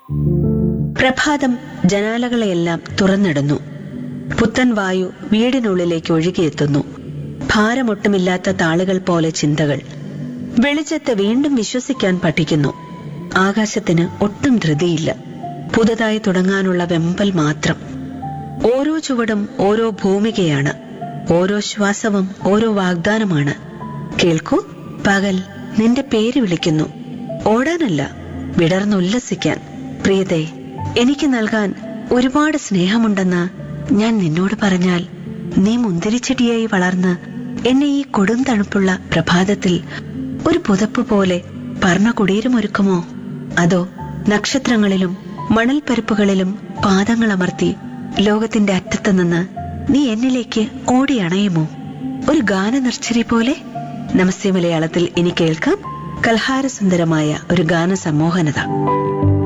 പ്രഭാതം ജനാലകളെയെല്ലാം തുറന്നിടുന്നു പുത്തൻ വായു വീടിനുള്ളിലേക്ക് ഒഴുകിയെത്തുന്നു ഭാരമൊട്ടുമില്ലാത്ത താളുകൾ പോലെ ചിന്തകൾ വെളിച്ചത്തെ വീണ്ടും വിശ്വസിക്കാൻ പഠിക്കുന്നു ആകാശത്തിന് ഒട്ടും ധൃതിയില്ല പുതുതായി തുടങ്ങാനുള്ള വെമ്പൽ മാത്രം ഓരോ ചുവടും ഓരോ ഭൂമികയാണ് ഓരോ ശ്വാസവും ഓരോ വാഗ്ദാനമാണ് കേൾക്കൂ പകൽ നിന്റെ പേര് വിളിക്കുന്നു ഓടാനല്ല വിടർന്നുല്ലസിക്കാൻ പ്രിയതേ എനിക്ക് നൽകാൻ ഒരുപാട് സ്നേഹമുണ്ടെന്ന് ഞാൻ നിന്നോട് പറഞ്ഞാൽ നീ മുന്തിരിച്ചെടിയായി വളർന്ന് എന്നെ ഈ കൊടും തണുപ്പുള്ള പ്രഭാതത്തിൽ ഒരു പുതപ്പ് പോലെ പറണ കുടീരമൊരുക്കുമോ അതോ നക്ഷത്രങ്ങളിലും മണൽപ്പരപ്പുകളിലും പാദങ്ങൾ അമർത്തി ലോകത്തിന്റെ അറ്റത്ത് നിന്ന് നീ എന്നിലേക്ക് ഓടി അണയുമോ ഒരു ഗാനനർച്ചരി പോലെ നമസ്തേ മലയാളത്തിൽ ഇനി കേൾക്കാം കൽഹാരസുന്ദരമായ ഒരു ഗാന സമ്മോഹനത